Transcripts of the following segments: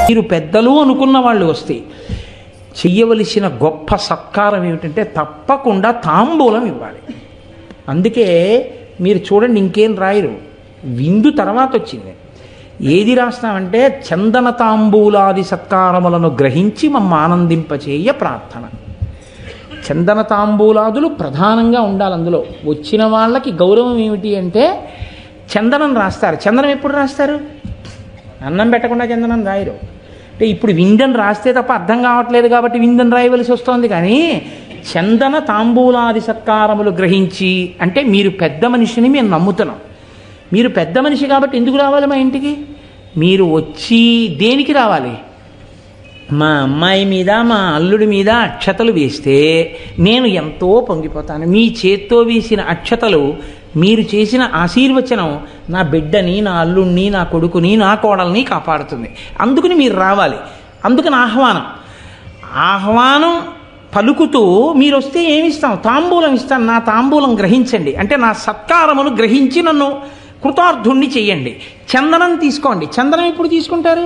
మీరు పెద్దలు అనుకున్న వాళ్ళు వస్తే చెయ్యవలసిన గొప్ప సత్కారం ఏమిటంటే తప్పకుండా తాంబూలం ఇవ్వాలి అందుకే మీరు చూడండి ఇంకేం రాయరు విందు తర్వాత వచ్చింది ఏది రాస్తామంటే చందన తాంబూలాది సత్కారములను గ్రహించి మమ్మ ఆనందింపచేయ ప్రార్థన చందన తాంబూలాదులు ప్రధానంగా ఉండాలి అందులో వచ్చిన వాళ్ళకి గౌరవం ఏమిటి అంటే చందనం రాస్తారు చందనం ఎప్పుడు రాస్తారు అన్నం పెట్టకుండా చందనం రాయరు అంటే ఇప్పుడు విందన్ రాస్తే తప్ప అర్థం కావట్లేదు కాబట్టి విందన్ రాయవలసి వస్తోంది కానీ చందన తాంబూలాది సత్కారములు గ్రహించి అంటే మీరు పెద్ద మనిషిని మేము నమ్ముతున్నాం మీరు పెద్ద మనిషి కాబట్టి ఎందుకు రావాలి మా ఇంటికి మీరు వచ్చి దేనికి రావాలి మా అమ్మాయి మీద మా అల్లుడి మీద అక్షతలు వేస్తే నేను ఎంతో పొంగిపోతాను మీ చేత్తో వేసిన అక్షతలు మీరు చేసిన ఆశీర్వచనం నా బిడ్డని నా అల్లుడిని నా కొడుకుని నా కోడల్ని కాపాడుతుంది అందుకని మీరు రావాలి అందుకని ఆహ్వానం ఆహ్వానం పలుకుతూ మీరు వస్తే ఏమిస్తాం తాంబూలం ఇస్తాను నా తాంబూలం గ్రహించండి అంటే నా సత్కారమును గ్రహించి నన్ను కృతార్థుణ్ణి చెయ్యండి చందనం తీసుకోండి చందనం ఎప్పుడు తీసుకుంటారు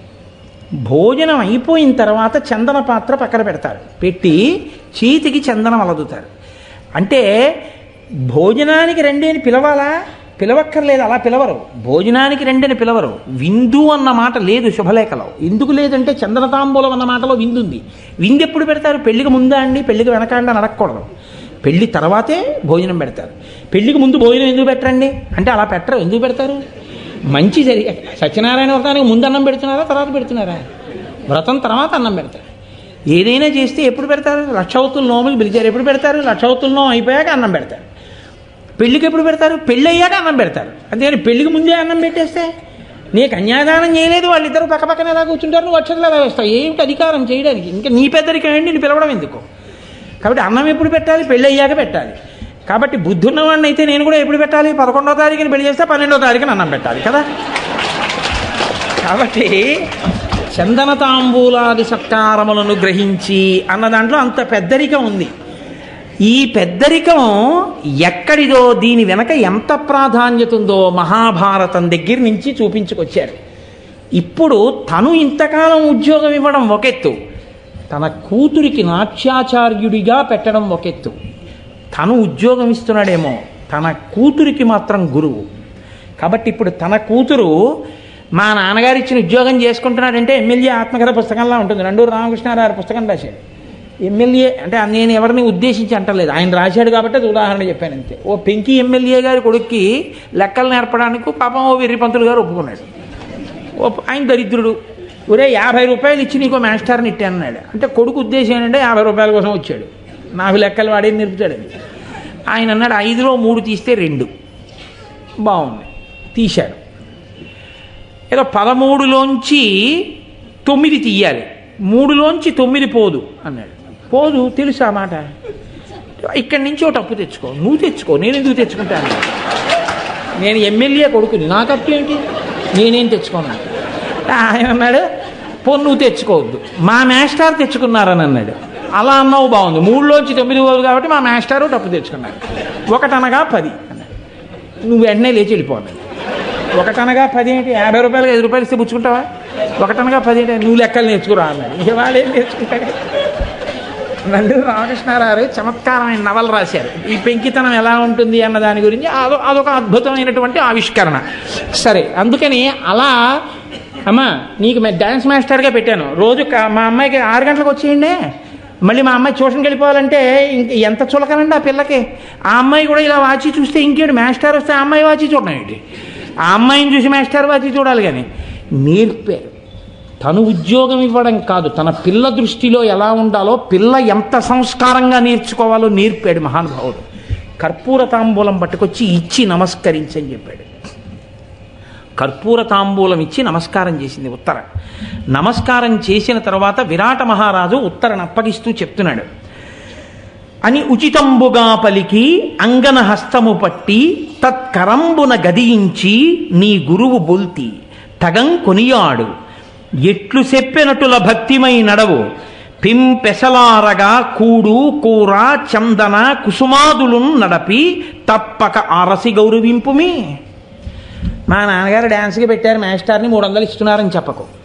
భోజనం అయిపోయిన తర్వాత చందన పాత్ర పక్కన పెడతారు పెట్టి చేతికి చందనం అలదుతారు అంటే భోజనానికి రండి అని పిలవాలా పిలవక్కర్లేదు అలా పిలవరు భోజనానికి రండి అని పిలవరు విందు అన్న మాట లేదు శుభలేఖలో ఎందుకు లేదంటే చందన తాంబూలం అన్న మాటలో విందు ఉంది విందు ఎప్పుడు పెడతారు పెళ్లికి ముందా అండి పెళ్లికి వెనకాండి అని అడగకూడదు పెళ్లి తర్వాతే భోజనం పెడతారు పెళ్లికి ముందు భోజనం ఎందుకు పెట్టరండి అంటే అలా పెట్టరు ఎందుకు పెడతారు మంచి జరిగే సత్యనారాయణ వ్రతానికి ముందు అన్నం పెడుతున్నారా తర్వాత పెడుతున్నారా వ్రతం తర్వాత అన్నం పెడతారు ఏదైనా చేస్తే ఎప్పుడు పెడతారు లక్షవతుల నోములు పిలిచారు ఎప్పుడు పెడతారు లక్షవతుల నోము అయిపోయాక అన్నం పెడతారు పెళ్ళికి ఎప్పుడు పెడతారు పెళ్ళి అయ్యాక అన్నం పెడతారు అంతేగాని పెళ్ళికి ముందే అన్నం పెట్టేస్తే నీకు కన్యాదానం చేయలేదు వాళ్ళిద్దరూ పక్క పక్కన ఎలా కూర్చుంటారు నువ్వు అక్షతలు ఎలా వేస్తావు ఏమిటి అధికారం చేయడానికి ఇంకా నీ పెద్దరికం ఏంటి నేను పిలవడం ఎందుకు కాబట్టి అన్నం ఎప్పుడు పెట్టాలి పెళ్ళి అయ్యాక పెట్టాలి కాబట్టి బుద్ధున్నవాడిని అయితే నేను కూడా ఎప్పుడు పెట్టాలి పదకొండో తారీఖుని పెళ్లి చేస్తే పన్నెండో తారీఖున అన్నం పెట్టాలి కదా కాబట్టి చందన తాంబూలాది సత్కారములను గ్రహించి అన్న దాంట్లో అంత పెద్దరికం ఉంది ఈ పెద్దరికం ఎక్కడిదో దీని వెనక ఎంత ప్రాధాన్యత ఉందో మహాభారతం దగ్గర నుంచి చూపించుకొచ్చారు ఇప్పుడు తను ఇంతకాలం ఉద్యోగం ఇవ్వడం ఒకెత్తు తన కూతురికి నాట్యాచార్యుడిగా పెట్టడం ఒకెత్తు తను ఉద్యోగం ఇస్తున్నాడేమో తన కూతురికి మాత్రం గురువు కాబట్టి ఇప్పుడు తన కూతురు మా నాన్నగారు ఇచ్చిన ఉద్యోగం చేసుకుంటున్నాడంటే ఎమ్మెల్యే ఆత్మకథ పుస్తకంలా ఉంటుంది నండూరు రామకృష్ణారావు పుస్తకం రాశాడు ఎమ్మెల్యే అంటే నేను ఎవరిని ఉద్దేశించి అంటలేదు ఆయన రాశాడు కాబట్టి అది ఉదాహరణ చెప్పాను అంతే ఓ పెంకి ఎమ్మెల్యే గారి కొడుక్కి లెక్కలు నేర్పడానికి పాపం ఓ వీర్రిపంతులు గారు ఒప్పుకున్నాడు ఓ ఆయన దరిద్రుడు ఒరే యాభై రూపాయలు ఇచ్చి నీకో మాస్టర్ని ఇట్టాను అన్నాడు అంటే కొడుకు ఉద్దేశం ఏంటంటే యాభై రూపాయల కోసం వచ్చాడు నాకు లెక్కలు వాడే నేర్పుతాడని ఆయన అన్నాడు ఐదులో మూడు తీస్తే రెండు బాగుంది తీశాడు ఏదో పదమూడులోంచి తొమ్మిది తీయాలి మూడులోంచి తొమ్మిది పోదు అన్నాడు పోదు తెలుసు ఆ మాట ఇక్కడి నుంచి ఒకటి అప్పు తెచ్చుకో నువ్వు తెచ్చుకో నేను ఎందుకు తెచ్చుకుంటాను నేను ఎమ్మెల్యే కొడుకుని నాకు అప్పు ఏంటి నేనేం తెచ్చుకోను ఆయన అన్నాడు పో నువ్వు తెచ్చుకోవద్దు మా మాస్టర్ తెచ్చుకున్నారని అన్నాడు అలా అన్నావు బాగుంది మూడులోంచి తొమ్మిది పోదు కాబట్టి మా మాస్టారు డబ్బు తెచ్చుకున్నారు ఒకటనగా పది అన్నాడు నువ్వు వెంటనే లేచి వెళ్ళిపోవాలి ఒకటనగా పది ఏంటి యాభై రూపాయలు ఐదు రూపాయలు ఇస్తే పుచ్చుకుంటావా ఒకటనగా పది ఏంటి నువ్వు లెక్కలు నేర్చుకురా అన్నాడు ఇక వాళ్ళు ఏం నేర్చుకుంటాడు నందూరు రామకృష్ణారావు చమత్కారమైన నవల రాశారు ఈ పెంకితనం ఎలా ఉంటుంది అన్న దాని గురించి అదో అదొక అద్భుతమైనటువంటి ఆవిష్కరణ సరే అందుకని అలా అమ్మా నీకు మే- డ్యాన్స్ మాస్టర్గా పెట్టాను రోజు క- మా అమ్మాయికి ఆరు గంటలకు వచ్చేయండి మళ్ళీ మా అమ్మాయి ట్యూషన్కి వెళ్ళిపోవాలంటే ఇంక ఎంత చులకనండి ఆ పిల్లకి ఆ అమ్మాయి కూడా ఇలా వాచి చూస్తే ఇంకేడు మాస్టర్ వస్తే ఆ అమ్మాయి వాచి చూడడం ఏంటి ఆ అమ్మాయిని చూసి మాస్టర్ వాచి చూడాలి కానీ నేర్పారు తను ఉద్యోగం ఇవ్వడం కాదు తన పిల్ల దృష్టిలో ఎలా ఉండాలో పిల్ల ఎంత సంస్కారంగా నేర్చుకోవాలో నేర్పాడు మహానుభావుడు కర్పూర తాంబూలం పట్టుకొచ్చి ఇచ్చి నమస్కరించని చెప్పాడు కర్పూర తాంబూలం ఇచ్చి నమస్కారం చేసింది ఉత్తర నమస్కారం చేసిన తర్వాత విరాట మహారాజు ఉత్తరను అప్పగిస్తూ చెప్తున్నాడు అని ఉచితంబుగా పలికి అంగన హస్తము పట్టి తత్కరంబున గదియించి నీ గురువు బొల్తి తగం కొనియాడు ఎట్లు చెప్పెనటుల భక్తిమై నడవు పింపెసలారగా కూడు కూర చందన కుసుమాదులు నడపి తప్పక ఆరసి గౌరవింపుమి మా నాన్నగారు డ్యాన్స్కి పెట్టారు మాస్టర్ని మూడు వందలు ఇస్తున్నారని చెప్పకు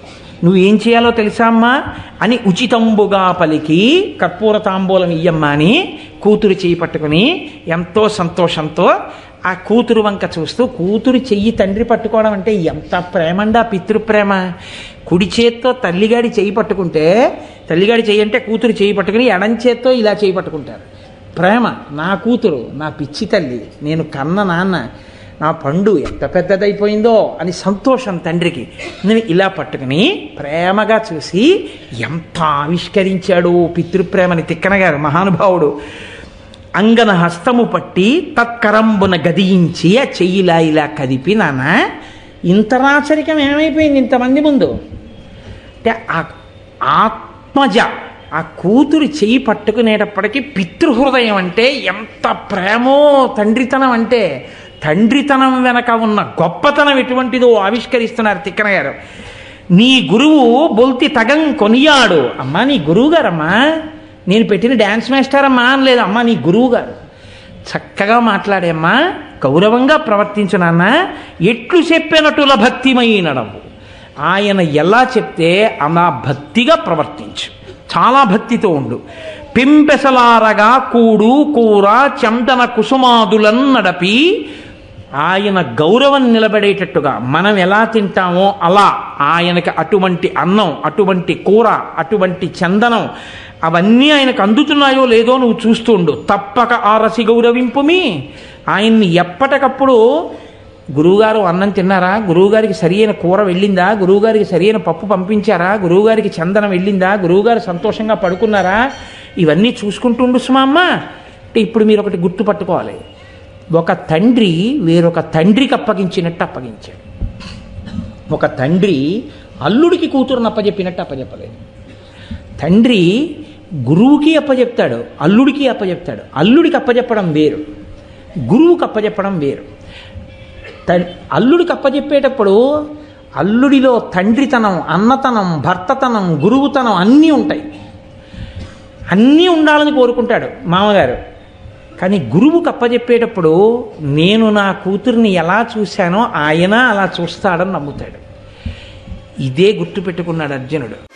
నువ్వేం చేయాలో తెలుసా అమ్మా అని ఉచితంబుగా పలికి కర్పూర తాంబూలం ఇయ్యమ్మా అని కూతురు చేయి పట్టుకుని ఎంతో సంతోషంతో ఆ కూతురు వంక చూస్తూ కూతురు చెయ్యి తండ్రి పట్టుకోవడం అంటే ఎంత ప్రేమండా పితృప్రేమ కుడి చేత్తో తల్లిగాడి చేయి పట్టుకుంటే తల్లిగాడి చెయ్యి అంటే కూతురు చేయి పట్టుకుని ఎడం చేత్తో ఇలా చేయి పట్టుకుంటారు ప్రేమ నా కూతురు నా పిచ్చి తల్లి నేను కన్న నాన్న నా పండు ఎంత పెద్దదైపోయిందో అని సంతోషం తండ్రికి నేను ఇలా పట్టుకుని ప్రేమగా చూసి ఎంత ఆవిష్కరించాడు పితృప్రేమని తిక్కన గారు మహానుభావుడు అంగన హస్తము పట్టి తత్కరంబున గదియించి ఆ చెయ్యిలా ఇలా కదిపి నాన్న ఇంత రాచరికం ఏమైపోయింది ఇంతమంది ముందు అంటే ఆ ఆత్మజ ఆ కూతురు చెయ్యి పట్టుకునేటప్పటికీ పితృహృదయం అంటే ఎంత ప్రేమో తండ్రితనం అంటే తండ్రితనం వెనక ఉన్న గొప్పతనం ఎటువంటిదో ఆవిష్కరిస్తున్నారు తిక్కన గారు నీ గురువు బొల్తి తగం కొనియాడు అమ్మా నీ గురువు గారమ్మా నేను పెట్టిన డ్యాన్స్ మాస్టర్ అమ్మా అని లేదు అమ్మా నీ గురువు గారు చక్కగా మాట్లాడేమ్మా గౌరవంగా ప్రవర్తించు నాన్న ఎట్లు చెప్పినట్టుల భక్తిమైనడవు ఆయన ఎలా చెప్తే అలా భక్తిగా ప్రవర్తించు చాలా భక్తితో ఉండు పింపెసలారగా కూడు కూర చందన కుసుమాదులను నడపి ఆయన గౌరవం నిలబడేటట్టుగా మనం ఎలా తింటామో అలా ఆయనకి అటువంటి అన్నం అటువంటి కూర అటువంటి చందనం అవన్నీ ఆయనకు అందుతున్నాయో లేదో నువ్వు చూస్తుండు తప్పక ఆరసి గౌరవింపుమి ఆయన్ని ఎప్పటికప్పుడు గురువుగారు అన్నం తిన్నారా గురువుగారికి సరియైన కూర వెళ్ళిందా గురువుగారికి సరియైన పప్పు పంపించారా గురువుగారికి చందనం వెళ్ళిందా గురువుగారు సంతోషంగా పడుకున్నారా ఇవన్నీ చూసుకుంటుండు సుమా అమ్మ అంటే ఇప్పుడు మీరు ఒకటి గుర్తుపట్టుకోవాలి ఒక తండ్రి వేరొక తండ్రికి అప్పగించినట్టు అప్పగించాడు ఒక తండ్రి అల్లుడికి కూతురుని అప్పచెప్పినట్టు అప్పచెప్పలేదు తండ్రి గురువుకి అప్పచెప్తాడు అల్లుడికి అప్పచెప్తాడు అల్లుడికి అప్పచెప్పడం వేరు గురువుకి అప్పచెప్పడం వేరు త- అల్లుడికి అప్పచెప్పేటప్పుడు అల్లుడిలో తండ్రితనం అన్నతనం భర్తతనం గురువుతనం అన్నీ ఉంటాయి అన్నీ ఉండాలని కోరుకుంటాడు మామగారు కానీ గురువుకి అప్పచెప్పేటప్పుడు నేను నా కూతుర్ని ఎలా చూశానో ఆయన అలా చూస్తాడని నమ్ముతాడు ఇదే గుర్తుపెట్టుకున్నాడు అర్జునుడు